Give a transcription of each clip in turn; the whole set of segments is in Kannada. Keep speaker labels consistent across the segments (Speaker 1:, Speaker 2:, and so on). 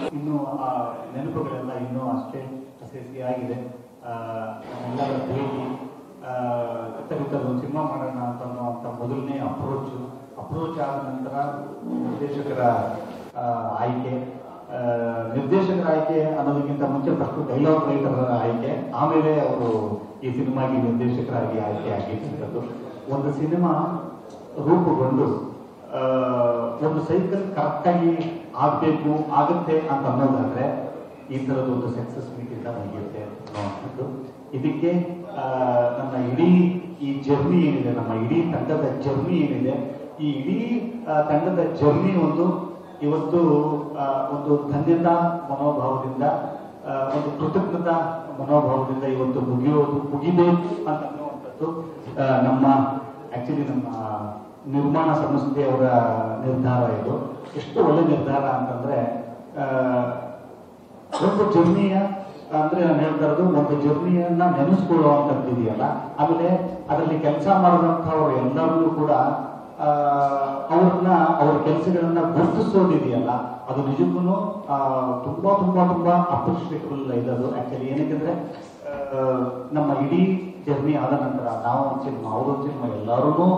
Speaker 1: ಇನ್ನೂ ಆ ನೆನಪುಗಳೆಲ್ಲ ಇನ್ನೂ ಅಷ್ಟೇ ಹಸಿಯಾಗಿದೆ ಎಲ್ಲರ ಭೇಟಿ ಒಂದು ಸಿನಿಮಾ ಮಾಡೋಣ ಅಂತ ಅನ್ನುವಂಥ ಮೊದಲನೇ ಅಪ್ರೋಚ್ ಅಪ್ರೋಚ್ ಆದ ನಂತರ ನಿರ್ದೇಶಕರ ಆ, ಆಯ್ಕೆ ಆ, ನಿರ್ದೇಶಕರ ಆಯ್ಕೆ ಅನ್ನೋದಕ್ಕಿಂತ ಮುಂಚೆ ಫಸ್ಟ್ ಡೈಲಾಗ್ ರೈಟರ್ ಆಯ್ಕೆ ಆಮೇಲೆ ಅವರು ಈ ಸಿನಿಮಾಗೆ ನಿರ್ದೇಶಕರಾಗಿ ಆಯ್ಕೆ ಆಗಿರ್ತಕ್ಕಂಥದ್ದು ಒಂದು ಸಿನಿಮಾ ರೂಪುಗೊಂಡು ಆ, ಒಂದು ಸೈಕಲ್ ಕರೆಕ್ಟಾಗಿ ಆಗಬೇಕು ಆಗುತ್ತೆ ಅಂತ ಅನ್ನೋದಾದ್ರೆ ಈ ಥರದ ಒಂದು ಸಕ್ಸಸ್ ಮೀಟಿಂದ ಮುಗಿಯುತ್ತೆ ಅನ್ನುವಂಥದ್ದು ಇದಕ್ಕೆ ಆ, ನನ್ನ ಇಡೀ ಈ ಜರ್ನಿ ಏನಿದೆ ನಮ್ಮ ಇಡೀ ತಂಡದ ಜರ್ನಿ ಏನಿದೆ ಈ ಇಡೀ ಆ, ತಂಡದ ಜರ್ನಿ ಒಂದು ಇವತ್ತು ಆ, ಒಂದು ಧನ್ಯತಾ ಮನೋಭಾವದಿಂದ ಆ, ಒಂದು ಕೃತಜ್ಞತಾ ಮನೋಭಾವದಿಂದ ಇವತ್ತು ಮುಗಿಯೋದು ಮುಗಿಬೇಕು ಅಂತ ಅನ್ನುವಂಥದ್ದು ಆ, ನಮ್ಮ ಆಕ್ಚುಲಿ ನಮ್ಮ ನಿರ್ಮಾಣ ಸಂಸ್ಥೆಯವರ ನಿರ್ಧಾರ ಇದು ಎಷ್ಟು ಒಳ್ಳೆ ನಿರ್ಧಾರ ಅಂತಂದ್ರೆ ಆ, ಒಂದು ಜರ್ನಿಯ ಅಂದ್ರೆ ನಾನು ಹೇಳ್ತಾ ಇರೋದು ಒಂದು ಜರ್ನಿಯನ್ನ ನೆನೆಸ್ಕೊಳ್ಳುವಂಥದ್ದು ಇದೆಯಲ್ಲ ಆಮೇಲೆ ಅದರಲ್ಲಿ ಕೆಲಸ ಮಾಡಿದಂಥವ್ರು ಎಲ್ಲರಿಗೂ ಕೂಡ ಆ, ಅವ್ರನ್ನ ಅವ್ರ ಕೆಲಸಗಳನ್ನ ಗುರುತಿಸೋದಿದೆಯಲ್ಲ ಅದು ನಿಜಕ್ಕೂ ತುಂಬಾ ತುಂಬಾ ತುಂಬಾ ಅಪ್ರಿಷಿಯೇಟಬಲ್ ಇದದು ಆಕ್ಚುಲಿ ಏನಕ್ಕೆ ಆ, ನಮ್ಮ ಇಡೀ ಜರ್ನಿ ಆದ ನಂತರ ನಾವು ಒಂದು ಸಿನಿಮಾ ಅವರು ಒಂದು ಸಿನಿಮಾ ಎಲ್ಲರೂ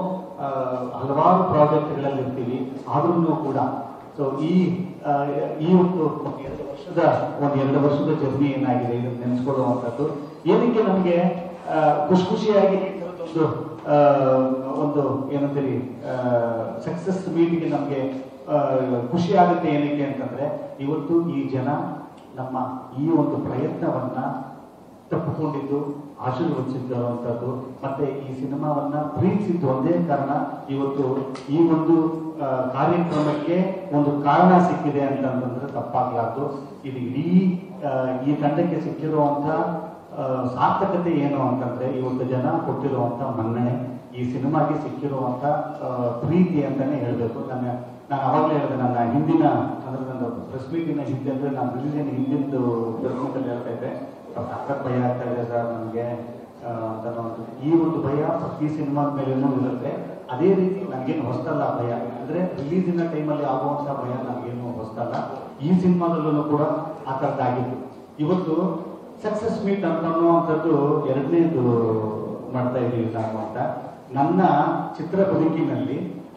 Speaker 1: ಹಲವಾರು ಪ್ರಾಜೆಕ್ಟ್ಗಳಲ್ಲಿ ಇರ್ತೀವಿ ಆದ್ರೂ ಕೂಡ ಸೊ ಈ ಆ, ಈ ಒಂದು ಒಂದು ಎರಡು ವರ್ಷದ ಒಂದು ಎರಡು ವರ್ಷದ ಜರ್ನಿ ಏನಾಗಿದೆ ಇದನ್ನು ನೆನೆಸ್ಕೊಳ್ಳುವಂಥದ್ದು ಏನಕ್ಕೆ ನಮಗೆ ಖುಷಿ ಖುಷಿಯಾಗಿ ಈ ಥರದ್ದೊಂದು, ಆ, ಒಂದು ಏನಂತೀರಿ ಸಕ್ಸಸ್ ಮೀಟಿಗೆ ನಮಗೆ ಖುಷಿ ಆಗುತ್ತೆ ಏನಕ್ಕೆ ಅಂತಂದ್ರೆ ಇವತ್ತು ಈ ಜನ ನಮ್ಮ ಈ ಒಂದು ಪ್ರಯತ್ನವನ್ನ ತಪ್ಪಿಕೊಂಡಿದ್ದು ಆಶೀರ್ವದಿಸಿದ್ದಂಥದ್ದು ಮತ್ತೆ ಈ ಸಿನಿಮಾವನ್ನ ಪ್ರೀತಿಸಿದ್ದು ಒಂದೇ ಕಾರಣ ಇವತ್ತು ಈ ಒಂದು ಆ, ಕಾರ್ಯಕ್ರಮಕ್ಕೆ ಒಂದು ಕಾರಣ ಸಿಕ್ಕಿದೆ ಅಂತಂದ್ರೆ ತಪ್ಪಾಗ್ಲಾರ್ದು ಇದು ಇಡೀ ಆ, ಈ ತಂಡಕ್ಕೆ ಸಿಕ್ಕಿರುವಂತ ಆ, ಸಾರ್ಥಕತೆ ಏನು ಅಂತಂದ್ರೆ ಇವತ್ತು ಜನ ಕೊಟ್ಟಿರುವಂತ ಮನ್ನಣೆ ಈ ಸಿನಿಮಾಗೆ ಸಿಕ್ಕಿರುವಂತ ಆ, ಪ್ರೀತಿ ಅಂತಾನೆ ಹೇಳ್ಬೇಕು ನನ್ನ ನಾನು ಅವಾಗಲೇ ಹೇಳಿದೆ ನನ್ನ ಹಿಂದಿನ ಅಂದ್ರೆ ನನ್ನ ಪ್ರೆಸ್ ಮೀಟಿನ ಹಿಂದೆ ಅಂದ್ರೆ ನಾನು ರಿಲೀಸಿನ ಹಿಂದಿಂದು ಪ್ರೆಸ್ ಮೀಟಲ್ಲಿ ಹೇಳ್ತಾ ಇದ್ದೆ ಸಖತ್ ಭಯ ಆಗ್ತಾ ಇದೆ ಸರ್ ನನಗೆ ಅಂತ ಅನ್ನೋದು. ಈ ಒಂದು ಭಯ ಪ್ರತಿ ಸಿನಿಮಾದ ಮೇಲೇನೂ ಇರುತ್ತೆ ಅದೇ ರೀತಿ ನನಗೇನು ಹೊಸದಲ್ಲ ಭಯ ಅಂದ್ರೆ ರಿಲೀಸಿನ ಟೈಮಲ್ಲಿ ಆಗುವಂತ ಭಯ ನನಗೇನು ಹೊಸದಲ್ಲ ಈ ಸಿನಿಮಾದಲ್ಲೂ ಕೂಡ ಆ ಥರದ್ದಾಗಿತ್ತು ಇವತ್ತು ಸಕ್ಸಸ್ ಮೀಟ್ ಅಂತ ಅನ್ನುವಂಥದ್ದು ಎರಡನೇದು ಮಾಡ್ತಾ ಇದ್ದೀವಿ ನಾವು ಅಂತ ನನ್ನ ಚಿತ್ರ ಬದುಕಿನಲ್ಲಿ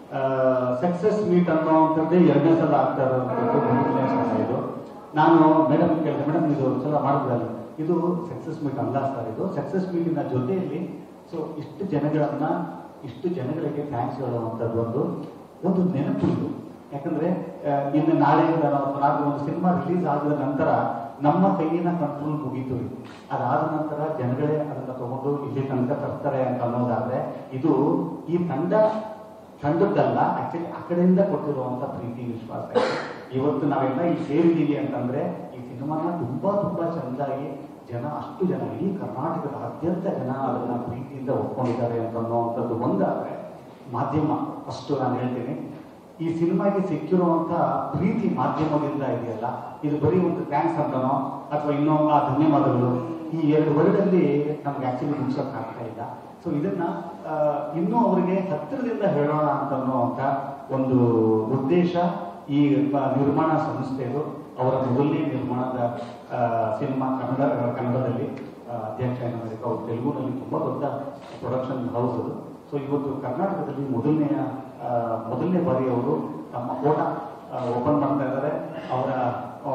Speaker 1: ಸಕ್ಸಸ್ ಮೀಟ್ ಅನ್ನೋವಂಥದ್ದೇ ಎರಡನೇ ಸಲ ಆಗ್ತಾ ಇರೋವಂಥದ್ದು ಮೊದಲನೇ ಸಲ ಇದು ನಾನು ಮೇಡಮ್ ಕೇಳಿದೆ ಮೇಡಮ್ ಇದು ಒಂದ್ಸಲ ಮಾಡಿದ್ರಲ್ಲ ಇದು ಸಕ್ಸಸ್ ಮೀಟ್ ಅಲ್ಲ ಸರ್ ಇದು ಸಕ್ಸಸ್ ಮೀಟಿನ ಜೊತೆಯಲ್ಲಿ ಸೊ ಇಷ್ಟು ಜನಗಳನ್ನ ಇಷ್ಟು ಜನಗಳಿಗೆ ಥ್ಯಾಂಕ್ಸ್ ಹೇಳುವಂಥದ್ದು ಒಂದು ಒಂದು ನೆನಪು ಇದು ಯಾಕಂದ್ರೆ ಆ, ಇನ್ನು ನಾಳೆಯಿಂದ ನಾವು ನಾವು ಒಂದು ಸಿನಿಮಾ ರಿಲೀಸ್ ಆದ ನಂತರ ನಮ್ಮ ಕೈಯಿನ ಕಂಟ್ರೋಲ್ ಮುಗೀತು ಇದು. ಅದಾದ ನಂತರ ಜನಗಳೇ ಅದನ್ನ ತಗೊಂಡು ಇಲ್ಲಿ ತನಕ ತರ್ತಾರೆ ಅಂತ ಅನ್ನೋದಾದ್ರೆ ಇದು ಈ ತಂಡ ತಂಡದ್ದಲ್ಲ ಆಕ್ಚುಲಿ ಆ ಕಡೆಯಿಂದ ಕೊಟ್ಟಿರುವಂತ ಪ್ರೀತಿ ವಿಶ್ವಾಸ ಇದೆ. ಇವತ್ತು ನಾವೆಲ್ಲ ಇಲ್ಲಿ ಸೇರಿದ್ದೀವಿ ಅಂತಂದ್ರೆ ಈ ಸಿನಿಮಾನ ತುಂಬಾ ತುಂಬಾ ಚೆಂದಾಗಿ ಜನ ಅಷ್ಟು ಜನ ಇಡೀ ಕರ್ನಾಟಕದಾದ್ಯಂತ ಜನ ಅದನ್ನ ಪ್ರೀತಿಯಿಂದ ಒಪ್ಕೊಂಡಿದ್ದಾರೆ ಅಂತ ಅನ್ನುವಂಥದ್ದು ಒಂದಾದ್ರೆ ಮಾಧ್ಯಮ ಅಷ್ಟು ನಾನು ಹೇಳ್ತೀನಿ ಈ ಸಿನಿಮಾಗೆ ಸಿಕ್ಕಿರುವಂತ ಪ್ರೀತಿ ಮಾಧ್ಯಮದಿಂದ ಇದೆಯಲ್ಲ ಇದು ಬರೀ ಒಂದು ಥ್ಯಾಂಕ್ಸ್ ಅಂತನೋ ಅಥವಾ ಇನ್ನೂ ಆ ಧನ್ಯವಾದಗಳು ಈ ಎರಡು ವರ್ಡಲ್ಲಿ ನಮ್ಗೆ ಆಕ್ಚುಲಿ ಮುಗಿಸೋಕೆ ಆಗ್ತಾ ಇಲ್ಲ ಸೊ ಇದನ್ನ ಆ, ಇನ್ನೂ ಅವರಿಗೆ ಹತ್ತಿರದಿಂದ ಹೇಳೋಣ ಅಂತ ಅನ್ನುವಂತ ಒಂದು ಉದ್ದೇಶ ಈ ಪ- ನಿರ್ಮಾಣ ಸಂಸ್ಥೆಯದು ಅವರ ಮೊದಲನೇ ನಿರ್ಮಾಣದ ಆ, ಸಿನಿಮಾ ಕನ್ನಡ ಕನ್ನಡದಲ್ಲಿ ಆ, ಅಧ್ಯಕ್ಷ ಏನಾಗಬೇಕು ಅವರು ತೆಲುಗುನಲ್ಲಿ ತುಂಬಾ ದೊಡ್ಡ ಪ್ರೊಡಕ್ಷನ್ ಹೌಸ್ ಅದು ಸೊ ಇವತ್ತು ಕರ್ನಾಟಕದಲ್ಲಿ ಮೊದಲನೆಯ ಆ, ಮೊದಲನೇ ಬಾರಿ ಅವರು ತಮ್ಮ ಕೋಟ ಓಪನ್ ಮಾಡ್ತಾ ಇದ್ದಾರೆ ಅವರ ಆ,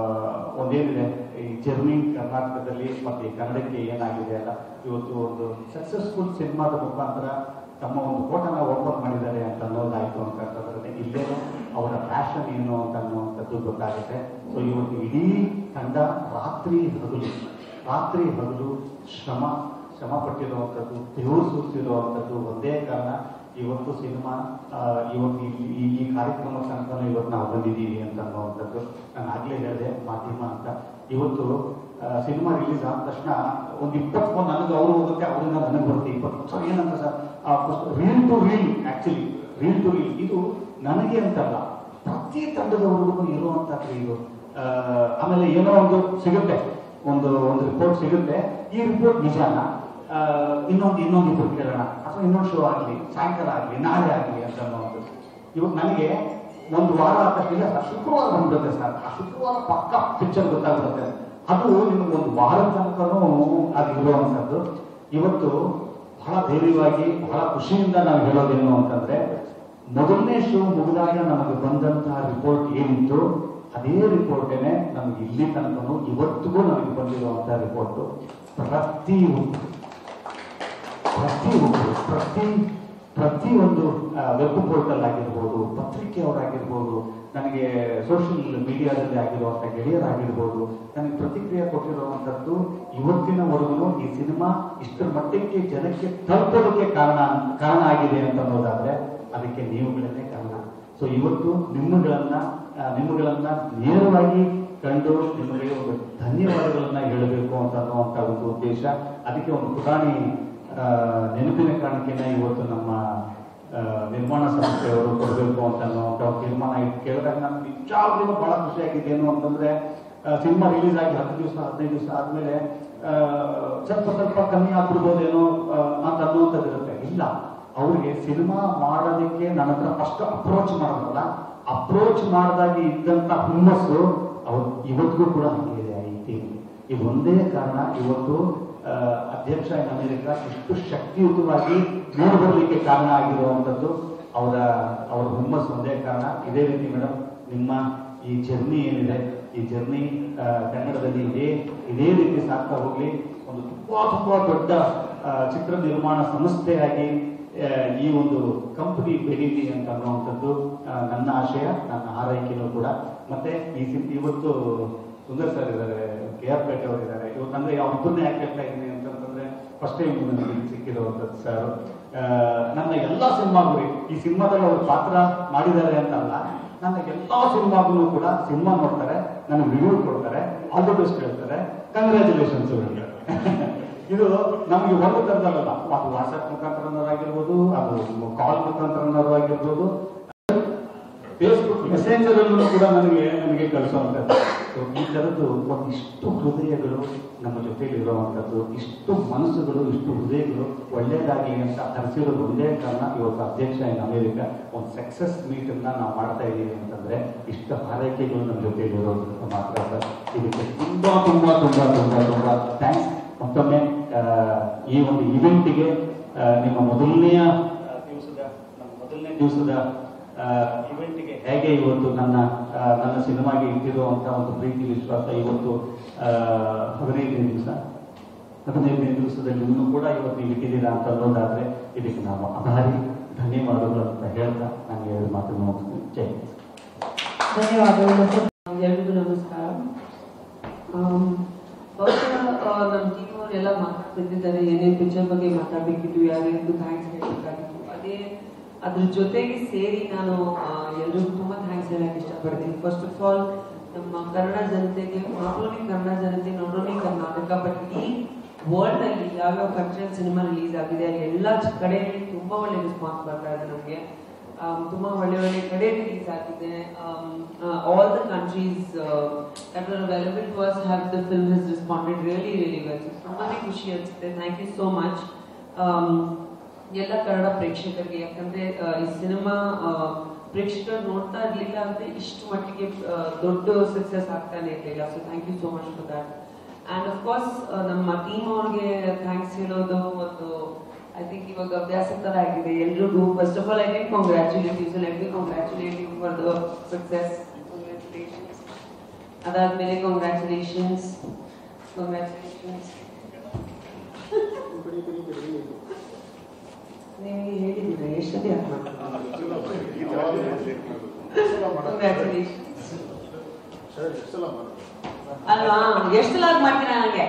Speaker 1: ಒಂದೇನಿದೆ ಈ ಜರ್ನಿ ಕರ್ನಾಟಕದಲ್ಲಿ ಮತ್ತೆ ಈ ಕನ್ನಡಕ್ಕೆ ಏನಾಗಿದೆ ಅಲ್ಲ ಇವತ್ತು ಒಂದು ಸಕ್ಸಸ್ಫುಲ್ ಸಿನಿಮಾದ ಮುಖಾಂತರ ತಮ್ಮ ಒಂದು ಕೋಟನ ಓಪನ್ ಮಾಡಿದ್ದಾರೆ ಅಂತ ಅನ್ನೋದಾಯ್ತು ಅಂತ ಅಂತಂದ್ರೆ ಇಲ್ಲೇ ಅವರ ಪ್ಯಾಷನ್ ಏನು ಅಂತ ಅನ್ನುವಂಥದ್ದು ಗೊತ್ತಾಗುತ್ತೆ ಸೊ ಇವತ್ತು ಇಡೀ ತಂಡ ರಾತ್ರಿ ಹಗಲು ರಾತ್ರಿ ಹಗಲು ಶ್ರಮ ಶ್ರಮ ಪಟ್ಟಿರುವಂಥದ್ದು ಬೆವರು ಸುರಿಸಿರುವಂಥದ್ದು ಒಂದೇ ಕಾರಣ ಇವತ್ತು ಸಿನಿಮಾ ಆ, ಇವತ್ತು ಈ- ಈ ಈ ಕಾರ್ಯಕ್ರಮ ತನಕ ಇವತ್ತು ನಾವು ಬಂದಿದ್ದೀವಿ ಅಂತ ಅನ್ನುವಂಥದ್ದು ನಾನು ಆಗ್ಲೇ ಹೇಳಿದೆ ಮಾಧ್ಯಮ ಅಂತ ಇವತ್ತು ಸಿನಿಮಾ ರಿಲೀಸ್ ಆದ ತಕ್ಷಣ ಒಂದು ಇಪ್ಪತ್ತು ನನಗೆ ಅವರು ಹೋಗುತ್ತೆ ಅವರಿಂದ ನನಗೆ ಬರುತ್ತೆ ಇಪ್ಪತ್ತು ಸೊ ಏನಂತ sir reel to reel actually reel to reel ಇದು ನನಗೆ ಅಂತಲ್ಲ ಪ್ರತಿ ತಂಡದವರೆಗೂ ಇರುವಂತದ್ದು ಇದು ಆ, ಆಮೇಲೆ ಏನೋ ಒಂದು ಸಿಗುತ್ತೆ ಒಂದು ಒಂದು ರಿಪೋರ್ಟ್ ಸಿಗುತ್ತೆ ಈ ರಿಪೋರ್ಟ್ ನಿಜಾನ ಆ, ಇನ್ನೊಂದು ಇನ್ನೊಂದು ರಿಪೋರ್ಟ್ ಕೇಳೋಣ ಅಥವಾ ಇನ್ನೊಂದು ಶೋ ಆಗಲಿ ಸಾಯಂಕಾಲ ಆಗಲಿ ನಾಳೆ ಆಗಲಿ ಅಂತ ಅನ್ನೋದು ಇವಾಗ ನನಗೆ ಒಂದು ವಾರ ಇಲ್ಲ ಸರ್ ಶುಕ್ರವಾರ ಬಂದ್ಬಿಡುತ್ತೆ ಸರ್ ಆ ಶುಕ್ರವಾರ ಪಕ್ಕ ಪಿಕ್ಚರ್ ಗೊತ್ತಾಗ್ಬಿಡುತ್ತೆ ಅದು ನಿಮ್ಗೆ ಒಂದು ವಾರದ ತನಕನೂ ಅದು ಇರುವಂಥದ್ದು ಇವತ್ತು ಬಹಳ ಧೈರ್ಯವಾಗಿ ಬಹಳ ಖುಷಿಯಿಂದ ನಾವು ಹೇಳೋದೇನು ಅಂತಂದ್ರೆ ಮೊದಲನೇ ಶೋ ಮುಗಿದಾಗ ನಮಗೆ ಬಂದಂತಹ ರಿಪೋರ್ಟ್ ಏನಿತ್ತು ಅದೇ ರಿಪೋರ್ಟೇನೆ ನಮ್ಗೆ ಇಲ್ಲಿ ತನಕನೂ ಇವತ್ತಿಗೂ ನಮಗೆ ಬಂದಿರುವಂತಹ ರಿಪೋರ್ಟ್ ಪ್ರತಿ ಪ್ರತಿಯೊಂದು ಪ್ರತಿ ಪ್ರತಿಯೊಂದು ವೆಬ್ ಪೋರ್ಟಲ್ ಆಗಿರ್ಬೋದು ಪತ್ರಿಕೆಯವರಾಗಿರ್ಬೋದು ನನಗೆ ಸೋಷಿಯಲ್ ಮೀಡಿಯಾದಲ್ಲಿ ಆಗಿರುವಂಥ ಗೆಳೆಯರಾಗಿರ್ಬೋದು ನನಗೆ ಪ್ರತಿಕ್ರಿಯೆ ಕೊಟ್ಟಿರುವಂಥದ್ದು ಇವತ್ತಿನವರೆಗೂ ಈ ಸಿನಿಮಾ ಇಷ್ಟರ ಮಟ್ಟಕ್ಕೆ ಜನಕ್ಕೆ ತಲುಪೋದಕ್ಕೆ ಕಾರಣ ಕಾರಣ ಆಗಿದೆ ಅಂತ ಅನ್ನೋದಾದ್ರೆ ಅದಕ್ಕೆ ನೀವುಗಳನ್ನೇ ಕಾರಣ ಸೊ ಇವತ್ತು ನಿಮ್ಮಗಳನ್ನ ಆ, ನಿಮ್ಮಗಳನ್ನ ನೇರವಾಗಿ ಕಂಡು ನಿಮಗೆ ಒಂದು ಧನ್ಯವಾದಗಳನ್ನ ಹೇಳಬೇಕು ಅಂತ ಅನ್ನುವಂಥ ಒಂದು ಉದ್ದೇಶ ಅದಕ್ಕೆ ಒಂದು ಪುರಾಣಿ ಆ, ನೆನಪಿನ ಕಾರಣಕ್ಕೆನೇ ಇವತ್ತು ನಮ್ಮ ಆ, ನಿರ್ಮಾಣ ಸಂಸ್ಥೆಯವರು ಕೊಡಬೇಕು ಅಂತ ಅನ್ನುವಂಥ ಒಂದು ತೀರ್ಮಾನ ಇಟ್ಟು ಕೇಳಿದಾಗ ನಮ್ಗೆ ನಿಜವಾಗ್ಲೂ ಬಹಳ ಖುಷಿಯಾಗಿದೆ ಏನು ಅಂತಂದ್ರೆ ಸಿನಿಮಾ ರಿಲೀಸ್ ಆಗಿ ಹತ್ತು ದಿವಸ ಹದಿನೈದು ದಿವಸ ಆದ್ಮೇಲೆ ಆ, ಸ್ವಲ್ಪ ಸ್ವಲ್ಪ ಕಮ್ಮಿ ಆಗ್ಬಿಡ್ಬೋದೇನೋ ಆ, ಅಂತ ಅನ್ನುವಂಥದ್ದು ಇರುತ್ತೆ ಇಲ್ಲ ಅವ್ರಿಗೆ ಸಿನಿಮಾ ಮಾಡೋದಕ್ಕೆ ನನ್ನ ಹತ್ರ ಫಸ್ಟ್ ಅಪ್ರೋಚ್ ಮಾಡೋದಲ್ಲ ಅಪ್ರೋಚ್ ಮಾಡಿದಾಗ ಇದ್ದಂತ ಹುಮ್ಮಸ್ಸು ಅವ್ರು ಇವತ್ತಿಗೂ ಕೂಡ ಹಂಗೆ ಇದೆ ಈ ಟೀಮ್ ಇದು ಒಂದೇ ಕಾರಣ ಇವತ್ತು ಆ, ಅಧ್ಯಕ್ಷ ಇನ್ ಅಮೆರಿಕ ಇಷ್ಟು ಶಕ್ತಿಯುತವಾಗಿ ನೋಡ್ಬರ್ಲಿಕ್ಕೆ ಕಾರಣ ಆಗಿರುವಂಥದ್ದು ಅವರ ಅವರ ಹುಮ್ಮಸ್ಸು ಒಂದೇ ಕಾರಣ ಇದೇ ರೀತಿ ಮೇಡಮ್ ನಿಮ್ಮ ಈ ಜರ್ನಿ ಏನಿದೆ ಈ ಜರ್ನಿ ಕನ್ನಡದಲ್ಲಿ ಇದೇ ಇದೇ ರೀತಿ ಸಾಗ್ತಾ ಹೋಗ್ಲಿ ಒಂದು ತುಂಬಾ ತುಂಬಾ ದೊಡ್ಡ ಆ, ಚಿತ್ರ ನಿರ್ಮಾಣ ಸಂಸ್ಥೆಯಾಗಿ ಆ, ಈ ಒಂದು ಕಂಪನಿ ಬೆಳೀಲಿ ಅಂತ ಅನ್ನುವಂಥದ್ದು ಆ, ನನ್ನ ಆಶಯ ನನ್ನ ಹಾರೈಕೆನೂ ಕೂಡ ಮತ್ತೆ ಈ ಸಿ- ಇವತ್ತು ಸುಂದರ್ ಸರ್ ಇದ್ದಾರೆ ಕೆ ಆರ್ ಪೇಟೆ ಅವರು ಇದ್ದಾರೆ ಇವತ್ತು ಅಂದ್ರೆ ಅವ್ರನ್ನೇ ಯಾಕೆ ಹೇಳ್ತಾ ಇದ್ದೀನಿ ಅಂತಂತಂದ್ರೆ ಫಸ್ಟ್ ಟೈಮ್ ನನಗೆ ಸಿಕ್ಕಿರುವಂಥದ್ದು ಸರ್ ನನ್ನ ಎಲ್ಲಾ ಸಿನಿಮಾಗಳು ಈ ಸಿನಿಮಾದಲ್ಲಿ ಅವರು ಪಾತ್ರ ಮಾಡಿದ್ದಾರೆ ಅಂತ ಅಲ್ಲ ನನ್ನ ಎಲ್ಲಾ ಸಿನಿಮಾಗೂ ಕೂಡ ಸಿನಿಮಾ ನೋಡ್ತಾರೆ ನನಗೆ ರಿವ್ಯೂ ಕೊಡ್ತಾರೆ ಆಲ್ ದ ಬೆಸ್ಟ್ ಹೇಳ್ತಾರೆ ಕಂಗ್ರ್ಯಾಚುಲೇಷನ್ಸ್ ಹೇಳ್ತಾರೆ ಇದು ನಮಗೆ ಒಂದು ತರದಲ್ಲ ಅದು ವಾಟ್ಸ್ಆಪ್ ಮುಖಾಂತರನಾಗಿರ್ಬೋದು ಅದು ಕಾಲ್ ಮುಖಾಂತರನಾಗಿರ್ಬೋದು ಫೇಸ್ಬುಕ್ ಮೆಸೇಂಜರ್ ಅಲ್ಲೂ ಕೂಡ ನನಗೆ ನನಗೆ ಕಳಿಸುವಂಥದ್ದು So, ಈ ಥರದ್ದು ಒಂದಿಷ್ಟು ಹೃದಯಗಳು ನಮ್ಮ ಜೊತೆಲಿ ಇರುವಂಥದ್ದು ಇಷ್ಟು ಮನಸ್ಸುಗಳು ಇಷ್ಟು ಹೃದಯಗಳು ಒಳ್ಳೇದಾಗಿ ಅಂತ ಹರಿಸಿರೋದು ಒಂದೇ ಕಾರಣ ಇವತ್ತು ಅಧ್ಯಕ್ಷ ಇನ್ ಅಮೇರಿಕ ಒಂದು ಸಕ್ಸಸ್ ಮೀಟ್ ಅನ್ನ ನಾವು ಮಾಡ್ತಾ ಇದ್ದೀವಿ ಅಂತಂದ್ರೆ ಇಷ್ಟು ಹಾರೈಕೆಗಳು ನಮ್ಮ ಜೊತೆಲಿ ಇರೋದ್ರಿಂದ ಮಾತ್ರ ಸರ್ ಇದಕ್ಕೆ ತುಂಬಾ ತುಂಬಾ ತುಂಬಾ ತುಂಬಾ ತುಂಬಾ ಥ್ಯಾಂಕ್ಸ್ ಮತ್ತೊಮ್ಮೆ ಆ, ಈ ಒಂದು ಇವೆಂಟಿಗೆ ನಿಮ್ಮ ಮೊದಲನೆಯ ಆ, ದಿವಸದ ನಮ್ಮ ಮೊದಲನೇ ದಿವಸದ ಇವೆಂಟ್ಗೆ ಹೇಗೆ ಇವತ್ತು ನನ್ನ ಆ, ನನ್ನ ಸಿನಿಮಾಗೆ ಇಟ್ಟಿರುವಂತ ಒಂದು ಪ್ರೀತಿ ವಿಶ್ವಾಸ ಇವತ್ತು ಆ, ಹದಿನೈದನೇ ದಿವಸ ಹದಿನೈದನೇ ದಿವಸದಲ್ಲಿ ಇನ್ನೂ ಕೂಡ ಇವತ್ತು ನೀವು ಇಟ್ಟಿದ್ದೀರಾ ಅಂತ ಅನ್ನೋದಾದ್ರೆ ಇದಕ್ಕೆ ನಾವು ಆಭಾರಿ ಧನ್ಯವಾದಗಳು ಅಂತ ಹೇಳ್ತಾ ನಾನು ಎರಡು ಮಾತನ್ನು ಮುಗಿಸ್ತೀನಿ ಜೈ ಹಿಂದ್.
Speaker 2: ಧನ್ಯವಾದಗಳು ಎಲ್ರಿಗೂ ನಮಸ್ಕಾರ ಫಸ್ಟ್ ನಮ್ಮ ಟೀಮ್ ಅವರೆಲ್ಲ ಮಾತಾಡ್ತಿದ್ದಾರೆ ಏನೇನು ಪಿಕ್ಚರ್ ಬಗ್ಗೆ ಮಾತಾಡಬೇಕಿತ್ತು ಯಾರ್ಯಾರಿಗೂ ಥ್ಯಾಂಕ್ಸ್ ಹೇಳಬೇಕಾಗಿತ್ತು ಅದೇ ಅದ್ರ ಜೊತೆಗೆ ಸೇರಿ ನಾನು ಎಲ್ರಿಗೂ ತುಂಬ ಥ್ಯಾಂಕ್ಸ್ ಹೇಳಕ್ಕೆ ಇಷ್ಟಪಡ್ತೀನಿ ಫಸ್ಟ್ ಆಫ್ ಆಲ್ ನಮ್ಮ ಕನ್ನಡ ಜನತೆಗೆ ನಾಟ್ ಓನ್ಲಿ ಕನ್ನಡ ಜನತೆ ನಾಟ್ ಓನ್ಲಿ ಕರ್ನಾಟಕ ಬಟ್ ಇಡೀ ವರ್ಲ್ಡ್ ಅಲ್ಲಿ ಯಾವ್ಯಾವ ಕಂಟ್ರಿಯಲ್ಲಿ ಸಿನಿಮಾ ರಿಲೀಸ್ ಆಗಿದೆ ಅಲ್ಲಿ ಎಲ್ಲ ಕಡೆಯಲ್ಲಿ ತುಂಬಾ ಒಳ್ಳೆ ರೆಸ್ಪಾನ್ಸ್ ಬರ್ತಾ ಇದೆ ನಮಗೆ ತುಂಬಾ ಒಳ್ಳೆ ಒಳ್ಳೆ ಕಡೆ ರಿಲೀಸ್ ಆಗಿದೆ all the countries that are available to us have the film has responded really really well ತುಂಬಾನೇ ಖುಷಿ ಅನಿಸುತ್ತೆ ಥ್ಯಾಂಕ್ ಯು ಸೋ ಮಚ್ ಎಲ್ಲ ಕನ್ನಡ ಪ್ರೇಕ್ಷಕರಿಗೆ ಯಾಕಂದ್ರೆ ಆ, ಈ ಸಿನಿಮಾ ಪ್ರೇಕ್ಷಕರು ನೋಡ್ತಾ ಇರ್ಲಿಲ್ಲ ಅಂದ್ರೆ ಇಷ್ಟು ಮಟ್ಟಿಗೆ ಆ, ದೊಡ್ಡ ಸಕ್ಸಸ್ ಆಗ್ತಾನೆ ಇರಲಿಲ್ಲ so thank you so much for that and of course ನಮ್ಮ ಟೀಮ್ ಅವ್ರಿಗೆ ಥ್ಯಾಂಕ್ಸ್ ಹೇಳೋದು ಒಂದು ಐ ಥಿಂಕ್ ಇವಾಗ ಅಭ್ಯಾಸ ತರ ಆಗಿದೆ ಎಲ್ರಿಗೂ first of all I think congratulate you let me congratulate you for the success congratulations ಅದಾದ್ಮೇಲೆ ಕಾಂಗ್ರ್ಯಾಚುಲೇಷನ್ಸ್ ಕಾಂಗ್ರ್ಯಾಚುಲೇಷನ್ಸ್ ನೀವು ಹೇಳಿದ್ದೀರಾ ಎಷ್ಟು ಸತಿ ಯಾಕೆ ಕಾಂಗ್ರ್ಯಾಚುಲೇಷನ್ಸ್ ಅಲ್ವಾ ಎಷ್ಟು ಲಾಗ್ ಮಾಡ್ತೀರಾ ನನಗೆ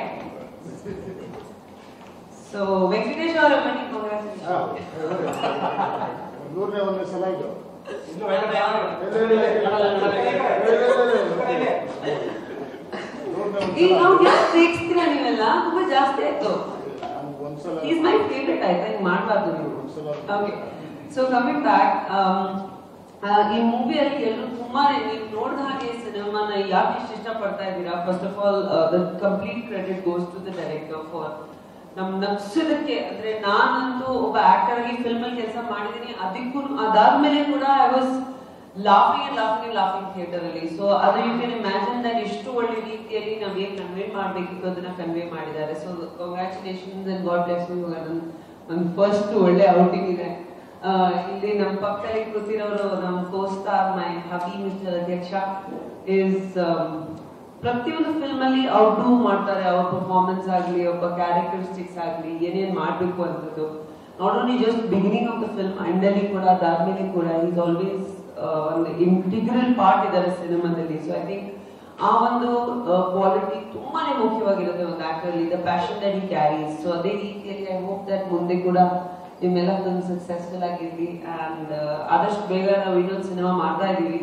Speaker 2: ಸೊ ವೆಂಕಟೇಶ್ ಅವರ ಮನೆ
Speaker 3: ನೂರನೇ ಒಂದನೇ ಸಲ ಇದು
Speaker 2: ಈಗ ನಾವು ಯಾಕೆ ಪ್ರೀತಿಸ್ತೀರಾ ನೀವೆಲ್ಲ ತುಂಬಾ ಜಾಸ್ತಿ ಆಯ್ತು
Speaker 3: ಒಂದ್ಸಲ
Speaker 2: ಈಸ್ ಮೈ ಫೇವ್ರೆಟ್ ಆಯ್ತಾ ಹಿಂಗ್ ಮಾಡ್ಬಾರ್ದು ನೀವು
Speaker 3: ಒಂದ್ಸಲ
Speaker 2: ಓಕೆ ಸೊ ಕಮಿಂಗ್ ಬ್ಯಾಕ್ ಈ ಮೂವಿಯಲ್ಲಿ ಎಲ್ಲರೂ ತುಂಬಾ ನೀವು ನೋಡಿದ ಹಾಗೆ ಸಿನಿಮಾನ ಯಾಕೆ ಇಷ್ಟ ಇಷ್ಟಪಡ್ತಾ ಇದ್ದೀರಾ first of all the complete credit goes to the director for ನಮ್ ನಗ್ಸೋದಕ್ಕೆ ಅಂದ್ರೆ ನಾನಂತೂ ಒಬ್ಬ ಆಕ್ಟರ್ ಆಗಿ ಫಿಲ್ಮ್ ಅಲ್ಲಿ ಕೆಲಸ ಮಾಡಿದೀನಿ ಅದಕ್ಕೂ ಅದಾದ್ಮೇಲೆ ಕೂಡ I was laughing and laughing and laughing theatre ಅಲ್ಲಿ ಸೊ ಅದು ಯು ಕ್ಯಾನ್ ಇಮ್ಯಾಜಿನ್ ದಟ್ ಎಷ್ಟು ಒಳ್ಳೆ ರೀತಿಯಲ್ಲಿ ನಾವ್ ಏನ್ ಕನ್ವೆ ಮಾಡ್ಬೇಕಿತ್ತು ಅದನ್ನ ಕನ್ವೆ ಮಾಡಿದ್ದಾರೆ so congratulations and God bless you ನನ್ನ ಫಸ್ಟ್ ಒಳ್ಳೆ ಔಟಿಂಗ್ ಇದೆ ಆ, ಇಲ್ಲಿ ನಮ್ಮ ಪಕ್ಕದಲ್ಲಿ ಕೂತಿರೋರು ನಮ್ಮ costar my hubby mister Adhyaksha is ಪ್ರತಿಯೊಂದು ಫಿಲ್ಮ್ ಅಲ್ಲಿ ಔಟ್ಡೂ ಮಾಡ್ತಾರೆ ಅವ್ರ ಪರ್ಫಾರ್ಮೆನ್ಸ್ ಆಗ್ಲಿ ಒಬ್ಬ ಕ್ಯಾರೆಕ್ಟರಿಸ್ಟಿಕ್ಸ್ ಆಗ್ಲಿ ಏನೇನ್ ಮಾಡ್ಬೇಕು ಅಂತದ್ದು not only just beginning of the film end ಅಲ್ಲಿ ಕೂಡ ಅದಾದ್ಮೇಲೆ ಕೂಡ ಈಸ್ ಆಲ್ವೇಸ್ ಒಂದು ಇಂಟಿಗ್ರಲ್ ಪಾರ್ಟ್ ಇದ್ದಾರೆ ಸಿನಿಮಾದಲ್ಲಿ ಸೊ ಐ ಥಿಂಕ್ ಆ ಒಂದು ಕ್ವಾಲಿಟಿ ತುಂಬಾನೇ ಮುಖ್ಯವಾಗಿರುತ್ತೆ ಒಂದು ಆಕ್ಟರ್ ಅಲ್ಲಿ the passion that he carries so ಅದೇ ರೀತಿಯಲ್ಲಿ ಐ ಹೋಪ್ ದಟ್ ಮುಂದೆ ಕೂಡ ನಿಮ್ಮೆಲ್ಲ ಫಿಲ್ಮ್ ಸಕ್ಸಸ್ಫುಲ್ ಆಗಿರ್ಲಿ ಅಂಡ್ ಆದಷ್ಟು ಬೇಗ ನಾವು ಇನ್ನೊಂದು ಸಿನಿಮಾ ಮಾಡ್ತಾ ಇದೀವಿ